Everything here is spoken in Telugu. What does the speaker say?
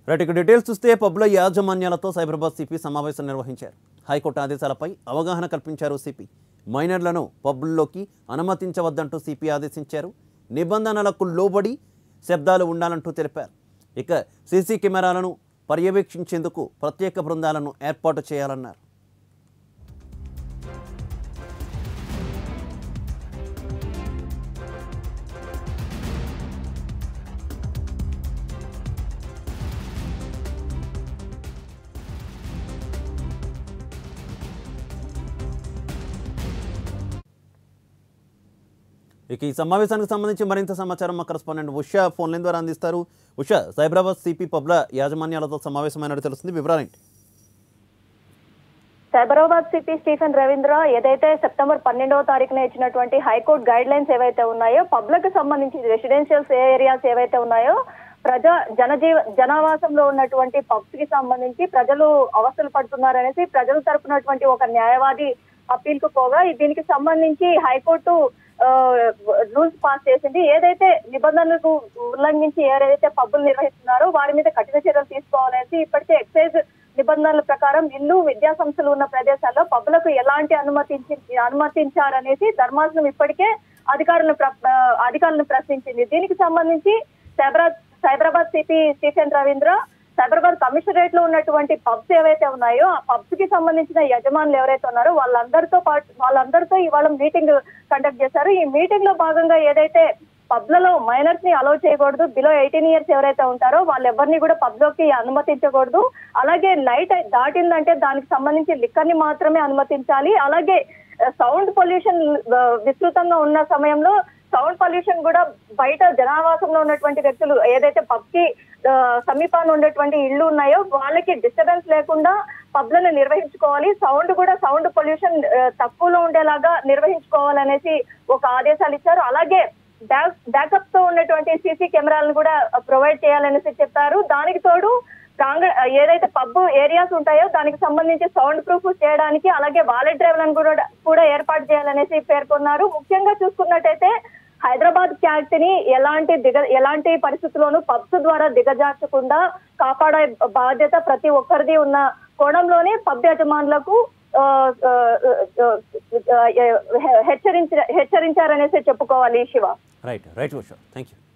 రైట్ ఇక డీటెయిల్స్ చూస్తే పబ్ల యాజమాన్యాలతో సైబరాబాద్ సిపి సమావేశం నిర్వహించారు హైకోర్టు ఆదేశాలపై అవగాహన కల్పించారు సిపి మైనర్లను పబ్బుల్లోకి అనుమతించవద్దంటూ సిపి ఆదేశించారు నిబంధనలకు లోబడి శబ్దాలు ఉండాలంటూ తెలిపారు ఇక సీసీ కెమెరాలను పర్యవేక్షించేందుకు ప్రత్యేక బృందాలను ఏర్పాటు చేయాలన్నారు ఇక ఈ సమావేశానికి సంబంధించి మరింత సమాచారం మా కరెస్పాండెంట్ ఉషా ఫోన్ లైన్ ద్వారా అందిస్తారు ఉషా సైబరాబాద్ సిపి పబ్ల యాజమాన్యాలతో సమావేశమైనట్టు తెలుస్తుంది వివరాలేంటి సైబరాబాద్ సిపి స్టీఫెన్ రవీంద్ర ఏదైతే సెప్టెంబర్ పన్నెండవ తారీఖున ఇచ్చినటువంటి హైకోర్టు గైడ్ లైన్స్ ఏవైతే ఉన్నాయో పబ్లిక్ సంబంధించి రెసిడెన్షియల్స్ ఏరియాస్ ఏవైతే ఉన్నాయో ప్రజా జనజీవ జనావాసంలో ఉన్నటువంటి పబ్స్ కి సంబంధించి ప్రజలు అవస్థలు పడుతున్నారనేసి ప్రజల తరపునటువంటి ఒక న్యాయవాది అప్పీల్ కు పోగా దీనికి సంబంధించి హైకోర్టు రూల్స్ పాస్ చేసింది ఏదైతే నిబంధనలకు ఉల్లంఘించి ఏదైతే పబ్బులు నిర్వహిస్తున్నారో వారి మీద కఠిన చర్యలు తీసుకోవాలనేసి ఇప్పటికే ఎక్సైజ్ నిబంధనల ప్రకారం ఇల్లు విద్యా సంస్థలు ఉన్న ప్రదేశాల్లో పబ్బులకు ఎలాంటి అనుమతించి అనుమతించారనేసి ధర్మాసనం ఇప్పటికే అధికారులను ప్ర- ఆ, అధికారులను ప్రశ్నించింది దీనికి సంబంధించి సైబరాబాద్ సైబరాబాద్ సిపి స్టీఫెన్ రవీంద్ర సైబరాబాద్ కమిషనరేట్ లో ఉన్నటువంటి పబ్స్ ఏవైతే ఉన్నాయో ఆ పబ్స్ కి సంబంధించిన యజమానులు ఎవరైతే ఉన్నారో వాళ్ళందరితో పాటు వాళ్ళందరితో ఇవాళ మీటింగ్ కండక్ట్ చేశారు ఈ మీటింగ్ లో భాగంగా ఏదైతే పబ్లలో మైనర్స్ ని అలౌ చేయకూడదు బిలో ఎయిటీన్ ఇయర్స్ ఎవరైతే ఉంటారో వాళ్ళెవరిని కూడా పబ్ లోకి అనుమతించకూడదు అలాగే నైట్ దాటిందంటే దానికి సంబంధించి లిక్కర్ ని మాత్రమే అనుమతించాలి అలాగే సౌండ్ పొల్యూషన్ విస్తృతంగా ఉన్న సమయంలో సౌండ్ పొల్యూషన్ కూడా బయట జనావాసంలో ఉన్నటువంటి వ్యక్తులు ఏదైతే పబ్ కి ఆ, సమీపాన్ని ఉండేటువంటి ఇళ్ళు ఉన్నాయో వాళ్ళకి డిస్టర్బెన్స్ లేకుండా పబ్లను నిర్వహించుకోవాలి సౌండ్ కూడా సౌండ్ పొల్యూషన్ తక్కువలో ఉండేలాగా నిర్వహించుకోవాలనేసి ఒక ఆదేశాలు ఇచ్చారు అలాగే బ్యాకప్ తో ఉన్నటువంటి సీసీ కెమెరాలను కూడా ప్రొవైడ్ చేయాలనేసి చెప్పారు దానికి తోడు ప్రాంగ ఏదైతే పబ్ ఏరియాస్ ఉంటాయో దానికి సంబంధించి సౌండ్ ప్రూఫ్ చేయడానికి అలాగే వాలెట్ డ్రైవ్లను కూడా కూడా ఏర్పాటు చేయాలనేసి పేర్కొన్నారు ముఖ్యంగా చూసుకున్నట్టయితే హైదరాబాద్ క్యాట్ ని ఎలాంటి దిగ ఎలాంటి పరిస్థితుల్లోనూ పబ్స్ ద్వారా దిగజార్చకుండా కాపాడే బాధ్యత ప్రతి ఒక్కరిది ఉన్న కోణంలోనే పబ్ యజమానులకు ఆ, ఆ, ఆ, ఆ, హెచ్చరించ హెచ్చరించారనేసి చెప్పుకోవాలి Shiva right right Usha thank you